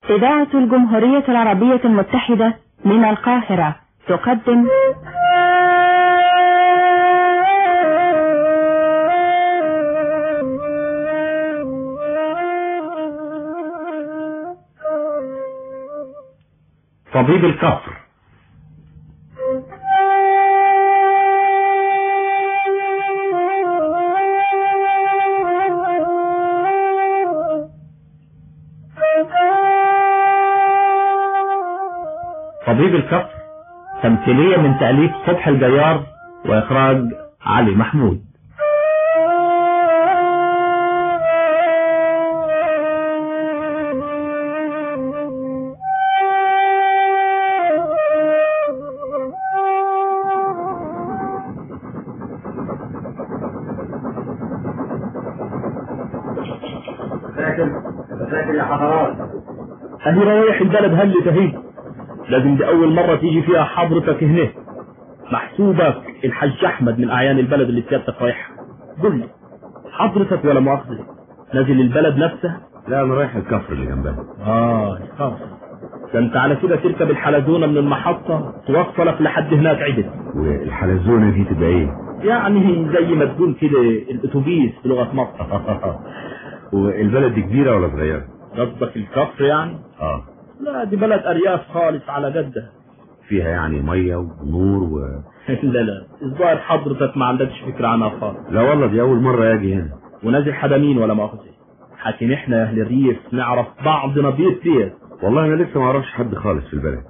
إذاعة الجمهورية العربية المتحدة من القاهرة تقدم طبيب الكفر طبيب الكفر تمثيلية من تأليف صبحي الجيار وإخراج علي محمود فاكر فاكر يا حضرات أنا رايح البلد هل تهيج لازم دي أول مرة تيجي فيها حضرتك هنا محسوبك الحاج أحمد من أعيان البلد اللي سيادتك رايحها قل لي حضرتك ولا مؤاخذة نازل البلد نفسها لا انا رايح الكفر اللي جنبها آه الكفر ده أنت على كده تركب الحلزونة من المحطة توصلك لحد هناك عدل والحلزونه دي تبقى ايه يعني زي ما تقول كده الأتوبيس بلغة مصر والبلد دي كبيره ولا صغيره قصدك الكفر يعني اه لا دي بلد أرياف خالص على جدة فيها يعني ميه ونور و لا لا الظاهر حضرتك ما عندكش فكرة عنها خالص لا والله دي اول مره اجي هنا ونازل حدا مين ولا مؤاخذة حكيم احنا يا اهل الريف نعرف بعضنا بيت بيت والله انا لسه ما اعرفش حد خالص في البلد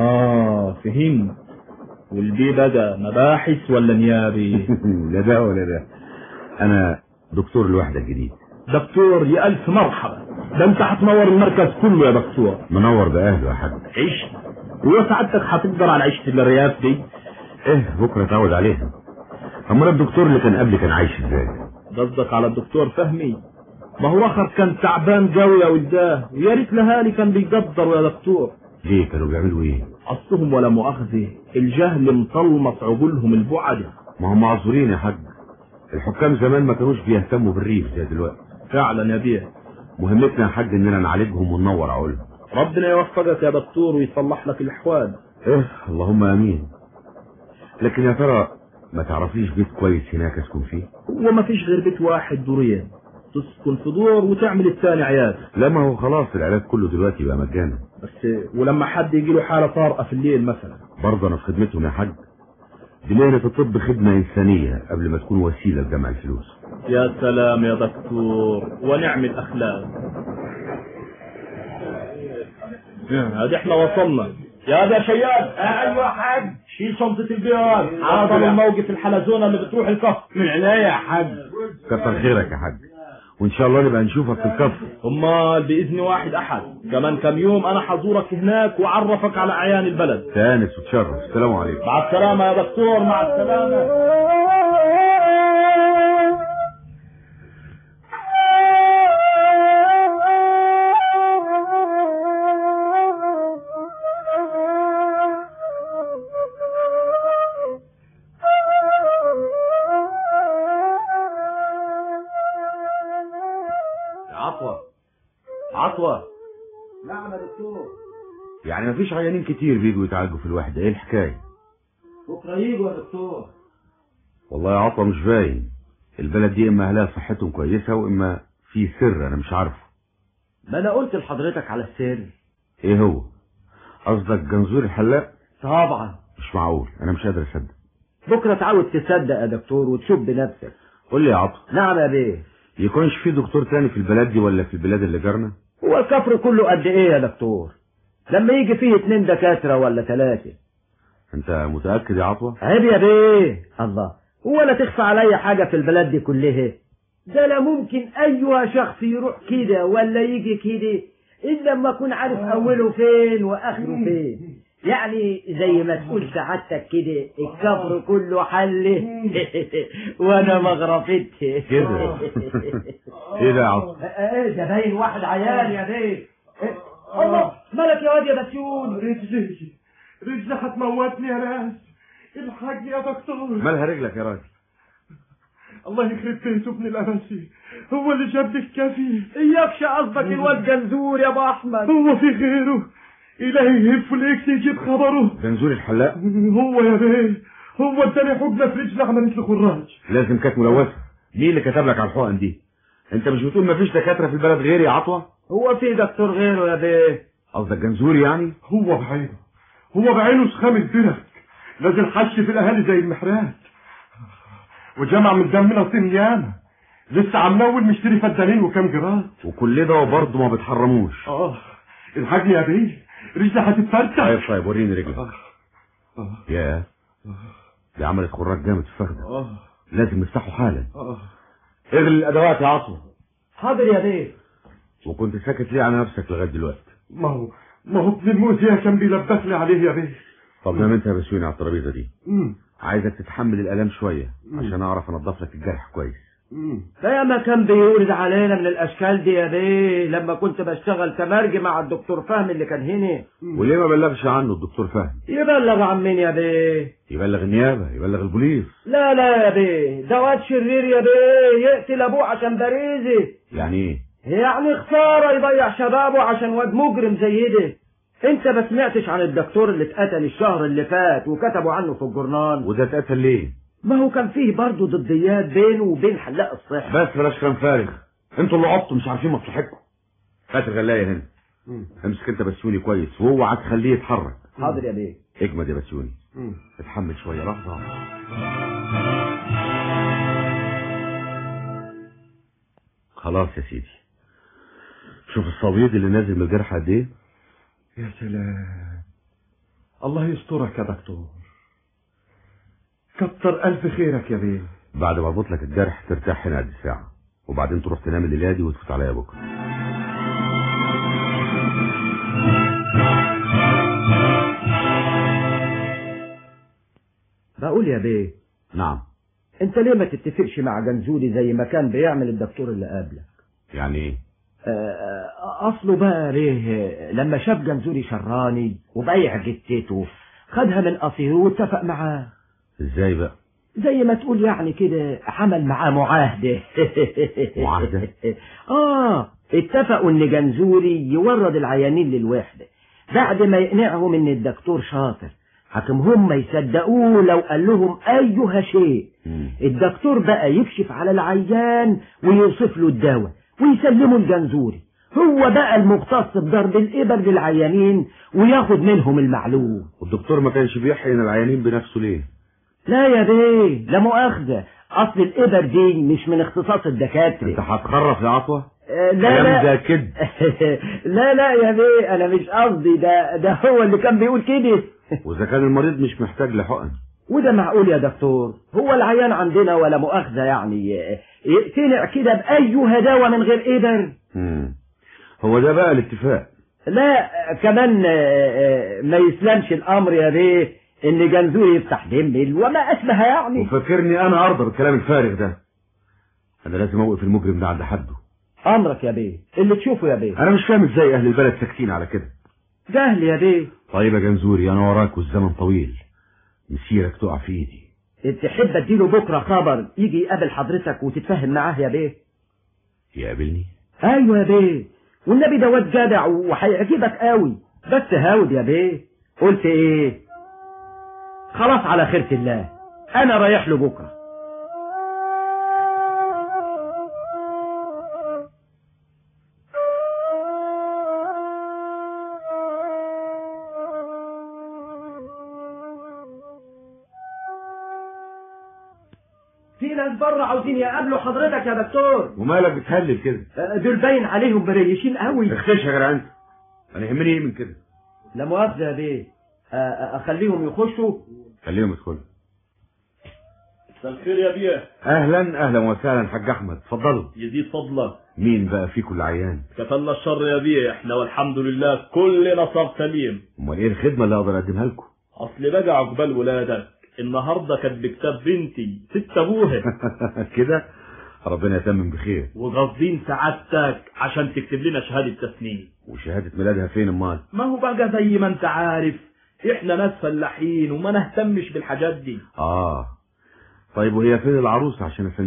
اه فهمت والبي بقى مباحث ولا نيابي لا ده ولا ده انا دكتور الوحده الجديد دكتور يا الف مرحبا ده انت هتنور المركز كله يا دكتور منور باهله يا حاج عيش وسعادتك هتقدر على عيشة الرياف دي ايه بكره اتعود عليها امال الدكتور اللي كان قبلي كان عايش ازاي قصدك على الدكتور فهمي ما هو اخر كان تعبان قوي يا ولداه ويا ريت لهالي كان بيقدر يا دكتور ليه كانوا بيعملوا ايه اصلهم ولا مؤاخذة الجهل مطلمط عقولهم البعدة ما هم معذورين يا حاج الحكام زمان ما كانوش بيهتموا بالريف زي دلوقتي فعلا يا بيه مهمتنا يا حاج اننا نعالجهم وننور عقولهم ربنا يوفقك يا دكتور ويصلح لك الاحوال ايه اللهم امين لكن يا ترى ما تعرفيش بيت كويس هناك اسكن فيه هو ما فيش غير بيت واحد دورين تسكن في دور وتعمل الثاني عياد لا ما هو خلاص العلاج كله دلوقتي بقى مجانا بس ولما حد يجي له حاله طارئه في الليل مثلا برضه انا في خدمتهم يا حاج دي مهنة الطب خدمة إنسانية قبل ما تكون وسيلة لجمع الفلوس يا سلام يا دكتور ونعم الاخلاق هذه احنا وصلنا يا ده شياد ايوه حاج شيل شنطة البيض عرض الموقف الحلزونة اللي بتروح الكفر من عينيا يا حاج كتر خيرك يا حاج وإن شاء الله نبقى نشوفك في الكفر امال باذن واحد احد كمان كم يوم انا حزورك هناك واعرفك على اعيان البلد تانس وتشرف السلام عليكم مع السلامة يا دكتور مع السلامة عطوة عطوة نعم يا دكتور يعني مفيش عيانين كتير بيجوا يتعالجوا في الوحدة ايه الحكاية بكرة يجوا يا دكتور والله يا عطوة مش باين البلد دي اما اهلها صحتهم كويسة واما في سر انا مش عارفه ما انا قلت لحضرتك على السر ايه هو قصدك جنزور الحلاق طبعا مش معقول انا مش قادر اصدق بكره تعود تصدق يا دكتور وتشوف بنفسك قول لي يا عطوة نعم يا بيه يكونش في دكتور تاني في البلد دي ولا في البلاد اللي جارنا هو الكفر كله قد ايه يا دكتور لما يجي فيه اتنين دكاتره ولا ثلاثه انت متأكد يا عطوة عيب يا بيه الله هو لا تخفى عليا حاجه في البلد دي كلها ده لا ممكن ايها شخص يروح كده ولا يجي كده الا لما اكون عارف اوله فين واخره فين يعني زي ما تقول سعادتك كده الكفر كله حل وانا مغرفتي كده ايه ده يا عطوة ايه ده باين واحد عيان يا بيه إيه؟ الله مالك يا واد يا بسيون رجلي رجلي هتموتني يا ناس الحاج يا دكتور مالها رجلك يا راجل الله يخرب بيته ابن الأنسي هو اللي جاب لك كافي اياكش قصدك الواد جنزور يا ابو احمد هو في غيره إلهي يهف الإكس يجيب خبره جنزور الحلاق هو يا بيه هو اداني حجة في رجل عملت له خراج لازم كانت ملوثه مين اللي كتب لك على الحقن دي انت مش بتقول مفيش دكاتره في البلد غيري يا عطوه هو في دكتور غيره يا بيه قصدك جنزور يعني هو بعينه هو بعينه سخام الدرك نازل حش في الأهالي زي المحرات وجمع من دمنا طين ياما لسه عم نول مشتري فدانين وكام جراد وكل ده وبرضه ما بتحرموش اه الحاجني يا بيه رجلي هتتفتح طيب طيب وريني رجلك آه. آه. يا دي عملت خراج جامد في الفخده اه لازم نفتحه حالا اه اغلي الادوات يا عطوه حاضر يا بيه وكنت ساكت ليه على نفسك لغايه دلوقتي ما هو ما هو ابن المؤذية كان بيلبس لي عليه يا بيه طب نام انت يا بسيوني على الترابيزه دي مم. عايزك تتحمل الالام شويه عشان اعرف انضف لك الجرح كويس مم. ده يا ما كان بيورد علينا من الاشكال دي يا بيه لما كنت بشتغل كمرجي مع الدكتور فهمي اللي كان هنا وليه ما بلغش عنه الدكتور فهمي يبلغ عن مين يا بيه يبلغ النيابه يبلغ البوليس لا لا يا بيه ده واد شرير يا بيه يقتل ابوه عشان باريزي يعني ايه يعني خسارة يضيع شبابه عشان واد مجرم زي ده انت ما سمعتش عن الدكتور اللي اتقتل الشهر اللي فات وكتبوا عنه في الجورنال وده اتقتل ليه ما هو كان فيه برضه ضديات بينه وبين حلاق الصحة بس بلاش كلام فارغ انتوا اللي عبطوا مش عارفين مصلحتكم هات الغلايه هنا مم. امسك انت بسيوني كويس واوعى تخليه يتحرك حاضر يا بيه اجمد يا بسيوني مم. اتحمل شويه لحظه خلاص يا سيدي شوف الصبيد اللي نازل من الجرح قد ايه يا سلام الله يسترك يا دكتور كتر ألف خيرك يا بيه بعد ما اربط لك الجرح ترتاح هنا قد ساعه وبعدين تروح تنام الليله دي وتفوت عليا بكره بقول يا بيه نعم انت ليه ما تتفقش مع جنزولي زي ما كان بيعمل الدكتور اللي قبلك يعني ايه آه، اصله بقى ليه لما شاف جنزولي شراني وبيع جتته خدها من قصير واتفق معاه ازاي بقى زي ما تقول يعني كده عمل معاه معاهدة معاهدة؟ اه اتفقوا ان جنزوري يورد العيانين للوحدة بعد ما يقنعهم ان الدكتور شاطر حكم هم يصدقوه لو قال لهم ايها شيء مم. الدكتور بقى يكشف على العيان ويوصف له الدواء ويسلمه الجنزوري هو بقى المختص بضرب الإبر للعيانين وياخد منهم المعلوم والدكتور ما كانش بيحقن العيانين بنفسه ليه لا يا بيه لا مؤاخذة أصل الإبر دي مش من اختصاص انت الدكاترة هتخرف يا عطوة آه، لا الكلام ده لا كده لا لا يا بيه أنا مش قصدي ده ده هو اللي كان بيقول كده واذا كان المريض مش محتاج لحقن وده معقول يا دكتور هو العيان عندنا ولا مؤاخذة يعني آه، يقتنع كده بأي دواء من غير إبر مم. هو ده بقى الاتفاق لا آه، كمان آه، آه، ما يسلمش الأمر يا بيه إن جنزوري يفتح دمبل وما أشبه يعني وفاكرني انا ارضى بالكلام الفارغ ده انا لازم اوقف المجرم ده عند حده أمرك يا بيه اللي تشوفه يا بيه انا مش فاهم ازاي اهل البلد ساكتين على كده جهل يا بيه طيب يا جنزوري انا وراك والزمن طويل مسيرك تقع في ايدي تحب اديله بكره خبر يجي يقابل حضرتك وتتفاهم معاه يا بيه يقابلني ايوه يا بيه والنبي ده واد جدع وهيعجبك قوي بس هاود يا بيه قلت ايه خلاص على خيرة الله انا رايح له بكره في ناس بره عاوزين يقابلوا حضرتك يا دكتور ومالك بتهلل كده آه، دول باين عليهم مريشين قوي اختش يا جدع انت انا يهمني ايه من كده لا مؤاخذة يا بيه آه، آه، اخليهم يخشوا خليهم يدخلوا مساء الخير يا بيه اهلا اهلا وسهلا حاج احمد اتفضلوا يزيد فضلك مين بقى فيكم العيان كفلنا الشر يا بيه احنا والحمد لله كلنا صار سليم امال ايه الخدمه اللي اقدر اقدمها لكم اصل بقى عقبال ولادك النهارده كانت بكتاب بنتي ست ابوها كده ربنا يتمم بخير وغاصبين سعادتك عشان تكتب لنا شهاده تسنيم وشهاده ميلادها فين امال ما هو بقى زي ما انت عارف احنا ناس فلاحين وما نهتمش بالحاجات دي اه طيب وهي فين العروسه عشان اسننها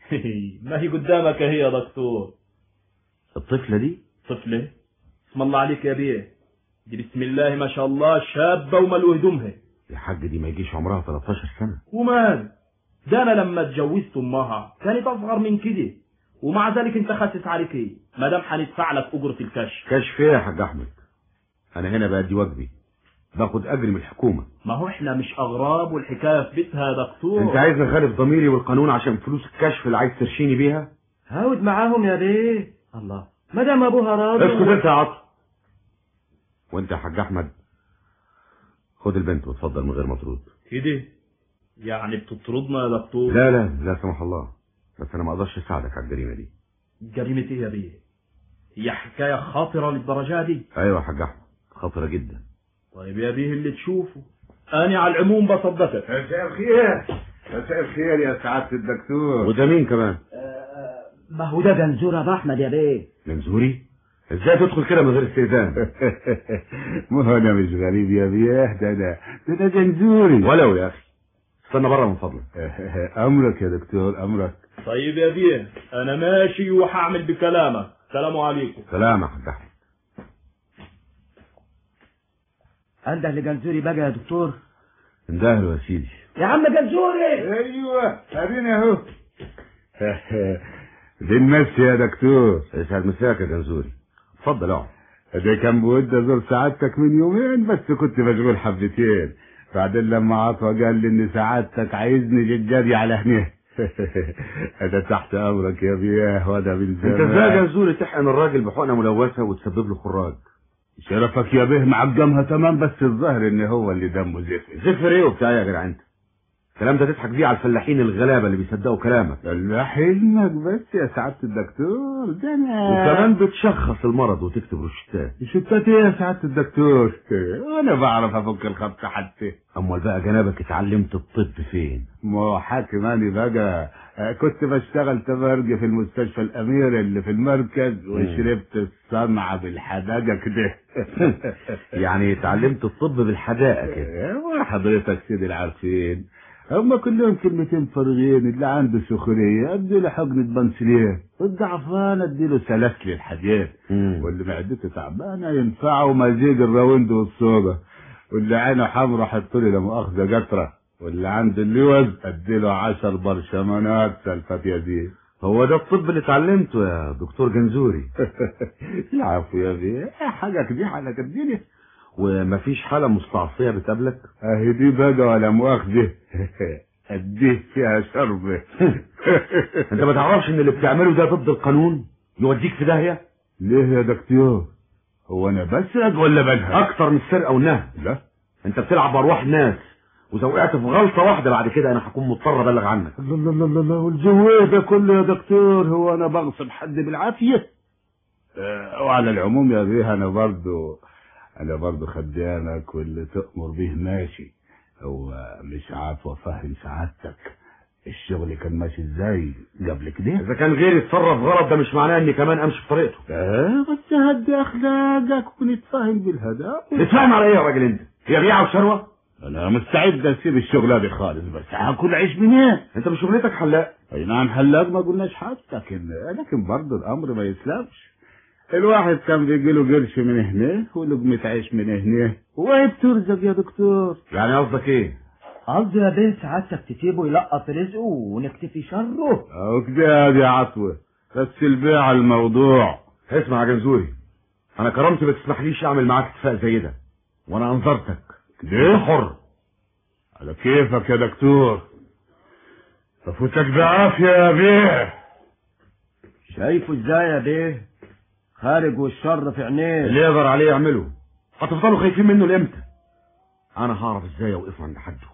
ما هي قدامك هي يا دكتور الطفلة دي طفلة اسم الله عليك يا بيه دي بسم الله ما شاء الله شابة وملو هدومها يا حاج دي ما يجيش عمرها 13 سنة ومال ده انا لما اتجوزت امها كانت اصغر من كده ومع ذلك انت خاسس عليك ايه ما دام هندفع لك اجره الكشف كشف ايه يا حاج احمد انا هنا بأدي واجبي باخد اجري من الحكومة ما هو احنا مش اغراب والحكايه في بيتها يا دكتور انت عايز اخالف ضميري والقانون عشان فلوس الكشف اللي عايز ترشيني بيها هاود معاهم يا بيه الله ما دام ابوها راضي اسكت انت يا عطل وانت يا حاج احمد خد البنت واتفضل من غير ما ترد كده يعني بتطردنا يا دكتور لا لا لا سمح الله بس انا ما اقدرش اساعدك على الجريمه دي جريمة ايه يا بيه هي حكاية خاطرة للدرجة دي ايوه يا حاج احمد خطره جدا طيب يا بيه اللي تشوفه انا على العموم بصدقك مساء الخير مساء الخير يا سعادة الدكتور وده مين كمان ما هو ده جنزور ابو احمد يا بيه منزوري ازاي تدخل كده من غير استئذان ما هو انا مش غريب يا بيه ده ده ده, ده جنزوري ولو يا اخي استنى بره من فضلك امرك يا دكتور امرك طيب يا بيه انا ماشي وهعمل بكلامك سلام عليكم سلام يا حاج احمد عنده لجنزوري بقى يا دكتور اندهله يا سيدي يا عم جنزوري ايوه ادينا اهو دي المسي يا دكتور يسعد مساك يا جنزوري اتفضل اقعد ده كان بود ازور سعادتك من يومين بس كنت مشغول حبتين بعدين لما عطوة قال لي ان سعادتك عايزني جداري على هنا انا تحت امرك يا بيه وانا من انت ازاي يا زمان جنزوري تحقن الراجل بحقنه ملوثه وتسبب له خراج شرفك يا بيه معجمها تمام بس الظاهر ان هو اللي دمه زفر زفر ايه وبتاع يا جدع انت الكلام ده تضحك بيه على الفلاحين الغلابه اللي بيصدقوا كلامك لا حلمك بس يا سعادة الدكتور ده انا وكمان بتشخص المرض وتكتب روشتات شتات ايه يا سعادة الدكتور انا بعرف افك الخط حتى امال بقى جنابك اتعلمت الطب فين ما هو حاكماني بقى آه، كنت بشتغل تمرجي في المستشفى الامير اللي في المركز وشربت الصنعة بالحداقة كده يعني اتعلمت الطب بالحداقه كده آه، وحضرتك سيدي العارفين هما كلهم كلمتين فارغين اللي عنده سخرية اديله حقنة بنسلين والضعفان اديله سلاسل الحديد مم. واللي معدته تعبانة ينفعه مزيج الراوند والصودا واللي عينه حمرا حط له لا مؤاخذة قطرة واللي عنده اللوز اديله عشر برشمانات سلفة يزيد هو ده الطب اللي اتعلمته يا دكتور جنزوري العفو يا بيه حاجة كدي على كديني ومفيش حاله مستعصيه بتقابلك اهي دي بقى ولا مؤاخذة اديه فيها شربة انت ما تعرفش ان اللي بتعمله ده ضد القانون يوديك في داهيه ليه يا دكتور هو انا بسرق ولا بنهب اكتر من السرقه والنهب لا انت بتلعب بارواح ناس واذا وقعت في غلطه واحده بعد كده انا هكون مضطر ابلغ عنك لا لا لا لا لا والجويه ده كله يا دكتور هو انا بغصب حد بالعافيه آه، وعلى العموم يا بيه انا برضو انا برضو خدامك واللي تأمر به ماشي هو مش عارف افهم سعادتك الشغل كان ماشي ازاي قبل كده اذا كان غيري يتصرف غلط ده مش معناه اني كمان امشي في طريقته اه بس هدي اخلاقك ونتفاهم بالهداء تتفاهم على ايه يا راجل انت هي بيعه وشروه انا مستعد اسيب الشغلة دي خالص بس هاكل عيش منين انت مش شغلتك حلاق اي نعم حلاق ما قلناش حتى لكن لكن برضه الامر ما يسلمش الواحد كان بيجي له قرش من هنا ولقمة عيش من هنا وهي بترزق يا دكتور يعني قصدك ايه قصدي يا بيه سعادتك تسيبه يلقط رزقه ونكتفي شره او كده يا عطوة بس البيع على الموضوع اسمع يا جنزوري انا كرامتي ما تسمحليش اعمل معاك اتفاق زي ده وانا انظرتك كده حر على كيفك يا دكتور افوتك بعافية يا بيه شايفه ازاي يا بيه خارج والشر في عينيه اللي يقدر عليه يعمله هتفضلوا خايفين منه لامتى انا هعرف ازاي اوقف عند حده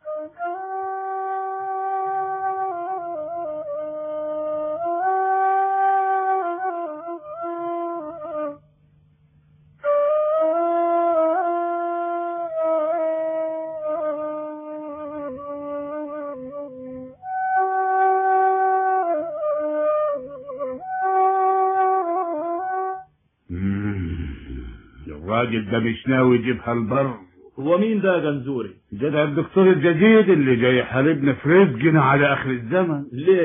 مم. الراجل ده مش ناوي يجيبها البر هو مين ده يا جنزوري جدع الدكتور الجديد اللي جاي يحاربنا في رزقنا على اخر الزمن ليه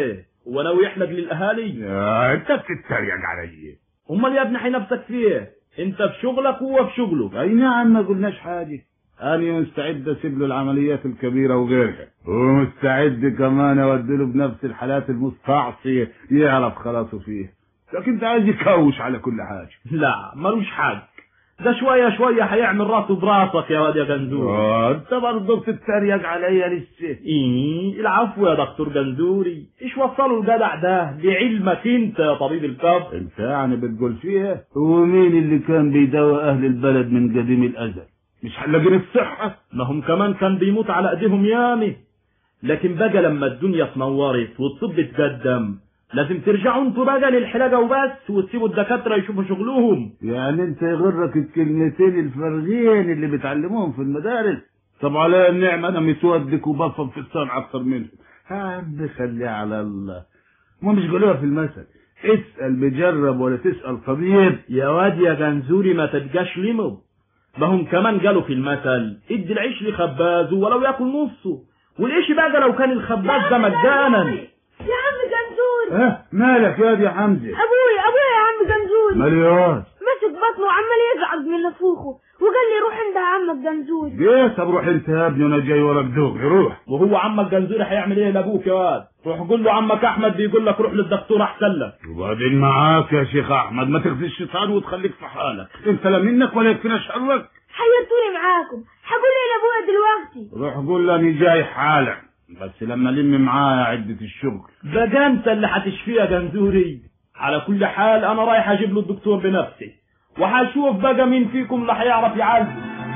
هو ناوي يحلق للاهالي يا انت بتتريق علي امال يا ابني حينفسك فيه انت في شغلك وهو في شغله اي نعم ما قلناش حاجه انا مستعد اسيب له العمليات الكبيره وغيرها ومستعد كمان اودي له بنفس الحالات المستعصيه يعرف خلاصه فيه لكن انت عايز يكوش على كل حاجه لا ملوش حق ده شوية شوية هيعمل راسه براسك يا واد يا جنزوري آه، انت برضه بتتريق عليا لسه ايه العفو يا دكتور جنزوري ايش وصلوا الجدع ده لعلمك انت يا طبيب الكف انت يعني بتقول فيها هو مين اللي كان بيداوى اهل البلد من قديم الازل مش حلاقين الصحه ما هم كمان كان بيموت على ايديهم يامي لكن بقى لما الدنيا اتنورت والطب اتقدم لازم ترجعوا انتوا بقى للحلاقة وبس وتسيبوا الدكاترة يشوفوا شغلهم يعني انت يغرك الكلمتين الفارغين اللي بتعلموهم في المدارس طب على النعمة انا متودك وبفهم في الصنعة اكتر منهم يا عم خليها على الله ما مش قالوها في المثل اسأل بجرب ولا تسأل طبيب يا واد يا جنزوري ما تبقاش لمو ما هم كمان قالوا في المثل ادي العيش لخبازه ولو ياكل نصه والعيش بقى لو كان الخباز ده مجانا يا عم جنزور اه مالك يا دي حمزة ابويا ابويا يا عم جنزور مليون مسك بطنه وعمال يزعج من نفوخه وقال لي روح عند عمك جنزور جيت طب روح انت يا ابني وانا جاي وراك دوغ روح وهو عمك جنزوري هيعمل ايه لابوك يا واد روح قول له عمك احمد بيقول لك روح للدكتور احسن لك وبعدين معاك يا شيخ احمد ما تخزي الشيطان وتخليك في حالك انت لا منك ولا يكفينا شرك حيرتوني معاكم هقول ايه لابويا دلوقتي روح قول له اني جاي حالا بس لما لم معايا عدة الشغل بقى انت اللي هتشفيه يا جنزوري على كل حال انا رايح اجيب له الدكتور بنفسي وهشوف بقى مين فيكم اللي هيعرف يعالجه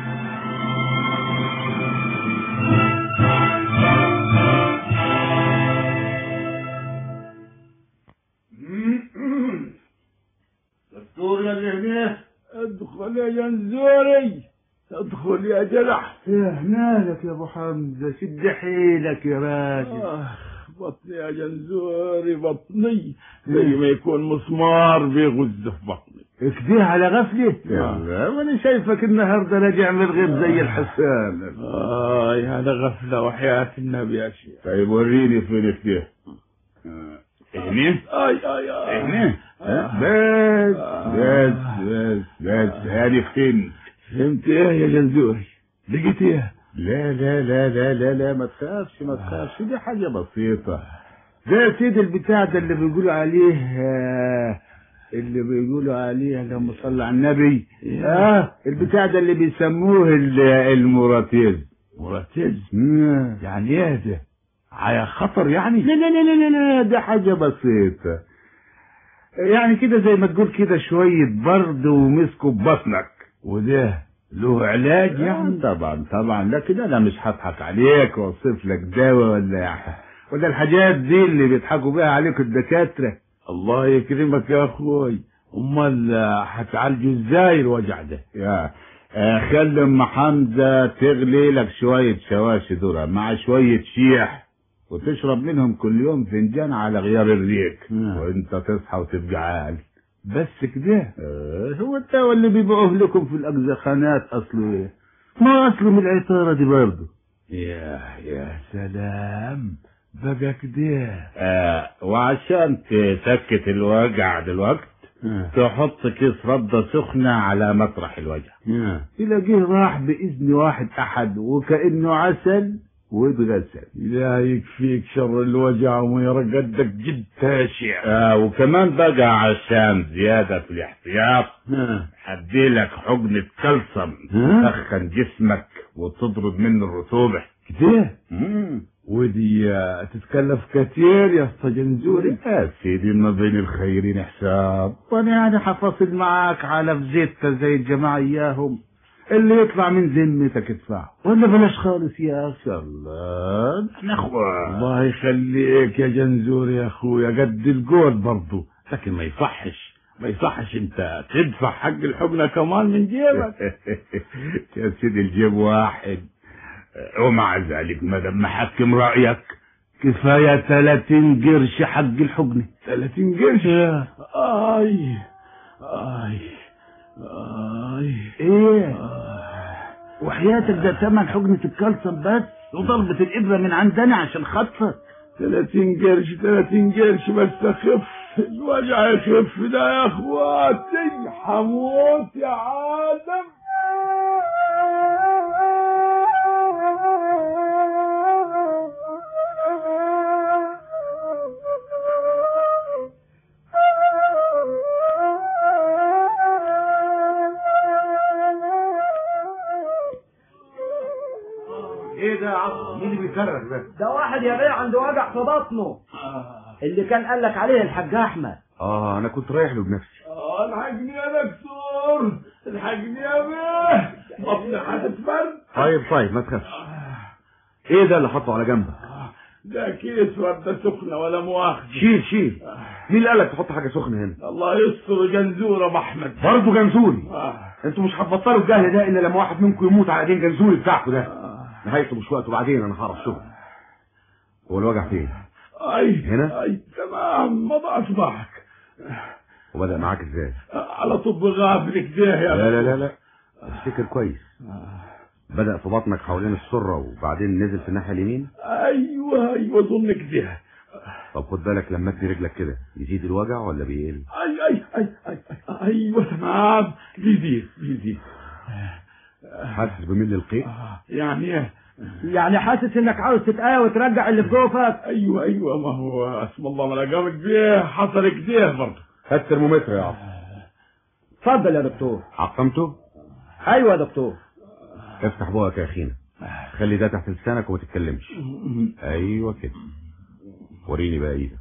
دكتور يا اللي ادخل يا جنزوري ادخل يا جرح يا مالك يا ابو حمزه شد حيلك يا راجل بطني يا جنزوري بطني زي ما يكون مسمار بيغز في بطني اكديه على غفله يلا وانا شايفك النهارده راجع من الغيب زي الحسان آه هذا غفلة وحياة النبي يا شيخ طيب وريني فين اكديه هني اي اي اي هني بس بس بس بس هذه فين فهمت ايه يا جنزوري لقيت ايه لا لا لا لا لا لا ما تخافش ما تخافش دي حاجة بسيطة ده يا سيدي البتاع ده اللي بيقولوا عليه آه، اللي بيقولوا عليه اللهم صل على النبي اه البتاع ده اللي بيسموه ال- الموراتيز مرتز مم. يعني ايه ده على خطر يعني لا لا لا لا لا لا ده حاجة بسيطة يعني كده زي ما تقول كده شوية برد ومسكوا ببطنك وده له علاج يعني يعني طبعا طبعا لكن انا مش هضحك عليك واوصف لك دواء ولا ولا الحاجات دي اللي بيضحكوا بيها عليك الدكاترة الله يكرمك يا اخوي امال آه، هتعالجوا ازاي الوجع ده يا آه، خلي ام حمزة تغلي لك شوية شواشي ذرة مع شوية شيح وتشرب منهم كل يوم فنجان على غيار الريق نعم. وانت تصحى وتبقى عال بس كده آه، هو الدواء اللي بيبيعوه لكم في الاجزخانات اصله ايه ما اصله من العطارة دي برضه يا يا سلام بقى كده آه وعشان تسكت الوجع دلوقت آه. تحط كيس ردة سخنة على مطرح الوجع آه. تلاقيه راح بإذن واحد أحد وكأنه عسل واتغسل لا يكفيك شر الوجع ويرقدك جد تاشع آه وكمان بقى عشان زيادة في الاحتياط آه. هديلك حقنة كلسم ها؟ تسخن جسمك وتطرد منه الرطوبة كده مم. ودي آه، تتكلف كتير يا اسطى جنزوري يا سيدي ما بين الخيرين حساب وانا يعني حفاصل معاك على فزيتة زي الجماعة اياهم اللي يطلع من ذمتك ادفعه ولا بلاش خالص يا اخي الله احنا اخوان الله يخليك يا جنزوري يا اخويا قد الجود برضو لكن ما يصحش ما يصحش انت تدفع حق الحبنة كمان من جيبك يا سيدي الجيب واحد ومع ذلك ما دام محكم رأيك كفاية 30 قرش حق الحقنة 30 قرش اي اي اي ايه وحياتك ده ثمن حقنة الكالسيوم بس وضربة الإبرة من عندنا عشان خاطرك 30 قرش 30 قرش بس اخف الوجع يخف ده يا اخواتي حموت يا عالم ايه ده يا عصر مين اللي بيكرر ده ده واحد يا بيه عنده وجع في بطنه اللي كان قال لك عليه الحاج احمد اه انا كنت رايح له بنفسي آه، الحقني يا دكتور الحقني يا بيه بطني هتتفرد طيب طيب ما تخافش ايه ده اللي حطه على جنبك ده كيس وردة سخنة ولا مؤاخذة شيل شيل مين اللي قالك تحط حاجه سخنه هنا الله يستر جنزورة ابو احمد برضه جنزوري آه. انتوا مش هتبطلوا الجهل ده الا لما واحد منكم يموت على ايدين جنزوري بتاعكم ده نهايته مش وقته بعدين انا هعرف شغل هو الوجع فين اي هنا؟ اي تمام مضى اصبعك وبدأ معاك ازاي على طب غافل كده يا لا لا لا لا افتكر كويس بدأ في بطنك حوالين السرة وبعدين نزل في الناحية اليمين ايوه ايوه ظن كده طب خد بالك لما تدي رجلك كده يزيد الوجع ولا بيقل اي اي اي اي, أي. ايوه تمام بيزيد بيزيد حاسس بميل القيء يعني يعني حاسس انك عاوز تتقاوى وترجع اللي في جوفك ايوه ايوه ما هو اسم الله ما لقامك بيه حصل كده برضه هات ترمومتر يا عصر اتفضل يا دكتور عقمته ايوه يا دكتور افتح بقك يا اخينا خلي ده تحت لسانك وما تتكلمش ايوه كده وريني بقى ايدك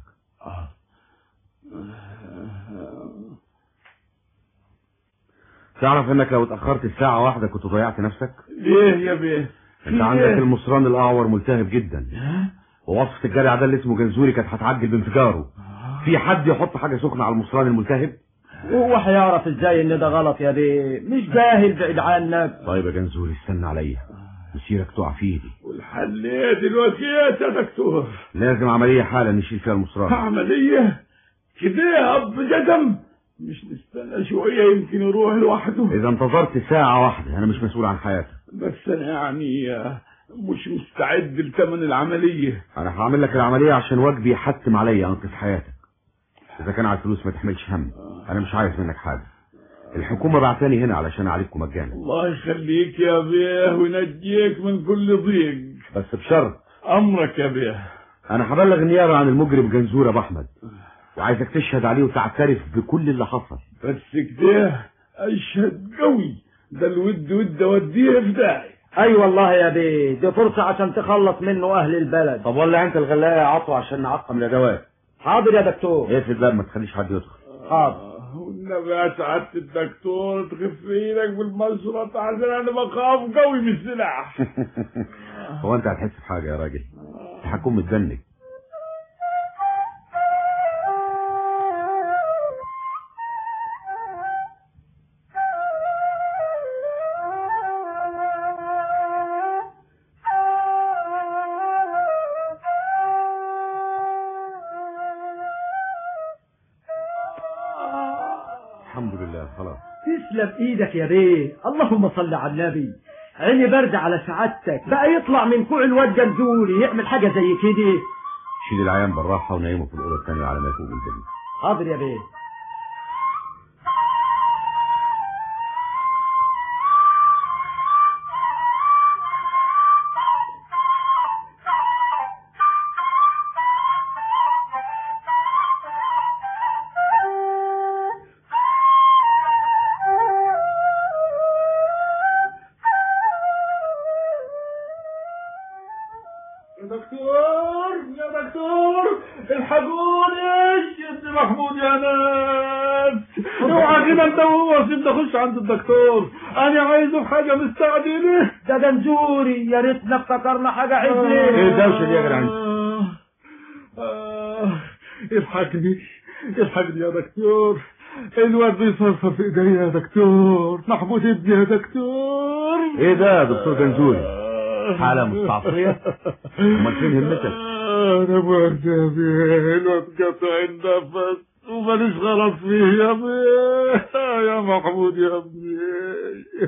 تعرف انك لو اتاخرت الساعه واحده كنت ضيعت نفسك ليه يا بيه انت عندك المصران الاعور ملتهب جدا ووصفه الجرع ده اللي اسمه جنزوري كانت هتعجل بانفجاره في حد يحط حاجه سخنه على المصران الملتهب وهو هيعرف ازاي ان ده غلط يا بيه مش جاهل بعيد عنك طيب يا جنزوري استنى عليا مسيرك تقع في ايدي والحل ايه دلوقتي يا دكتور لازم عمليه حالا نشيل فيها المصران عملية كده يا اب جزم مش نستنى شوية يمكن يروح لوحده اذا انتظرت ساعه واحده انا مش مسؤول عن حياتك بس انا يعني آه، مش مستعد لثمن العملية انا هعمل لك العمليه عشان واجبي يحتم عليا انقذ حياتك اذا كان على الفلوس ما تحملش هم انا مش عايز منك حاجه الحكومه بعتاني هنا علشان اعالجكم مجانا الله يخليك يا بيه وينجيك من كل ضيق بس بشرط امرك يا بيه انا هبلغ النيابه عن المجرم جنزور ابو احمد وعايزك تشهد عليه وتعترف بكل اللي حصل بس كده اشهد قوي ده الود ود اوديه في داعي اي والله يا بيه دي فرصة عشان تخلص منه اهل البلد طب ولع انت الغلايه يا عطوه عشان نعقم الادوات حاضر يا دكتور اقفل الباب ما تخليش حد يدخل حاضر والنبي يا سعادة الدكتور تخف ايدك بالمشرط عشان انا بخاف قوي من السلاح هو انت هتحس بحاجه يا راجل هكون متدنج الحمد لله خلاص تسلم ايدك يا بيه اللهم صل على النبي عيني برد على سعادتك بقى يطلع من كوع الواد جنزوري يعمل حاجة زي كده شيل العيان بالراحه ونيمه في الاوضه الثانيه على ما يفوق الجن حاضر يا بيه يا دكتور يا دكتور الحقوني ابن محمود يا ناس اوعى كده انت وهو سيبني اخش عند الدكتور انا عايزه في حاجه مستعجله ده جنزوري يا ريتنا افتكرنا حاجة عدلة ايه الدوشه دي يا جدعان آه، آه، الحقني الحقني يا دكتور الواد بيصرصر في ايديا يا دكتور محمود ابني يا دكتور ايه ده يا دكتور جنزوري حالة مستعصية امال فين همتك انا برد يا بيه الواد قطع النفس وماليش غلط فيه يا بيه يا محمود يا ابني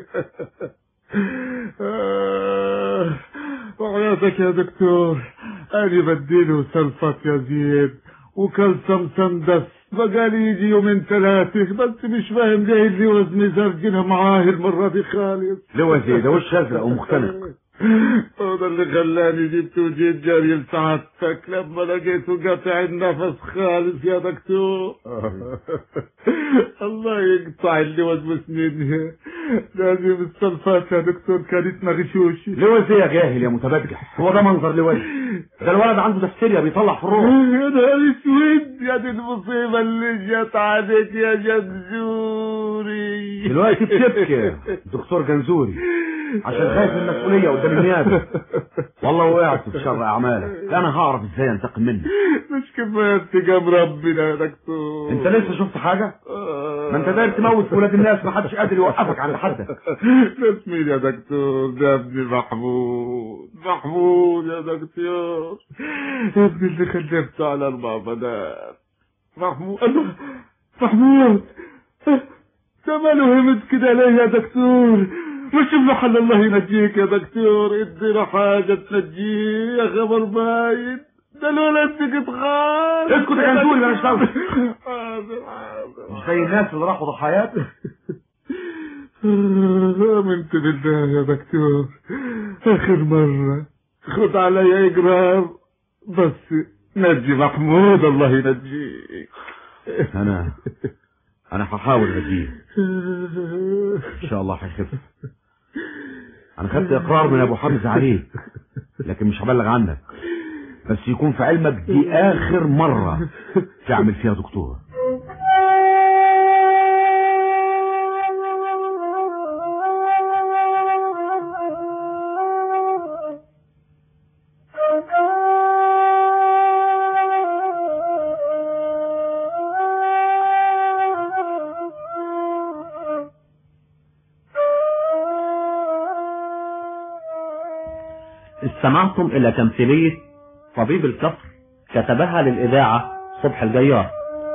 آه، وحياتك يا دكتور أنا بديله سلفات يا زيد وكلسم سندس بقالي يجي يومين ثلاثة بس مش فاهم ليه اللي وزني زرجنها معاه المرة دي خالص لو زي ده وش ازرق ومختلف هذا اللي خلاني جبت وجيت جاري لسعادتك لما لقيته قاطع النفس خالص يا دكتور الله يقطع اللي وزن سنينها لازم السلفات يا دكتور كانت مغشوشة لو زي يا جاهل يا متبجح هو ده منظر لوز ده الولد عنده دفتيريا بيطلع في الروح يا نهار اسود يا دي المصيبة اللي جت عليك يا جنزوري دلوقتي بتبكي دكتور جنزوري عشان خايف من المسؤولية قدام النيابة والله وقعت في شر أعمالك أنا هعرف إزاي أنتقم منك مش كفاية انتقام ربنا يا دكتور أنت لسه شفت حاجة؟ ما أنت داير تموت في ولاد الناس محدش قادر يوقفك عند حدك ناس مين يا دكتور ده ابني محمود محمود يا دكتور ابني اللي خلفته على اربع بنات محمود الله محمود ده ماله همت كده ليه يا دكتور مش له حل الله ينجيك يا دكتور ادينا حاجة تنجيه يا خبر باين ده الولد فيك تخاف اسكت يا جنزوري بلاش دعوة حاضر حاضر مش زي الناس اللي راحوا ضحايات آمنت بالله يا دكتور آخر مرة خد علي إجرام بس نجي محمود الله ينجيك أنا أنا هحاول أجيه إن شاء الله هيخف أنا خدت إقرار من أبو حمزة عليك لكن مش هبلغ عنك بس يكون في علمك دي آخر مرة تعمل فيها دكتور استمعتم إلى تمثيلية طبيب الكفر كتبها للإذاعة صبح الجيار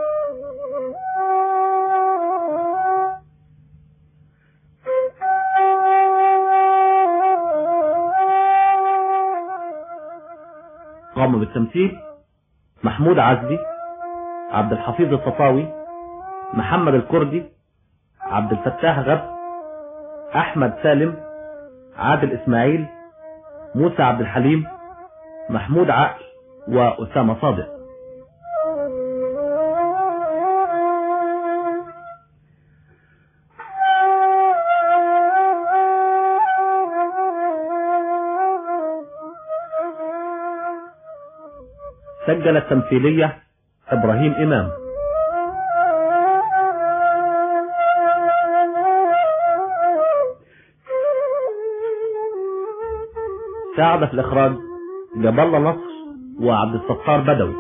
قام بالتمثيل محمود عزبي عبد الحفيظ التطاوي محمد الكردي عبد الفتاح غب أحمد سالم عادل إسماعيل موسى عبد الحليم محمود عقل وأسامة صادق سجل التمثيلية إبراهيم إمام ساعد في الإخراج جاب الله نصر وعبد الستار بدوي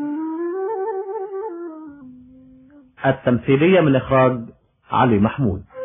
التمثيلية من إخراج علي محمود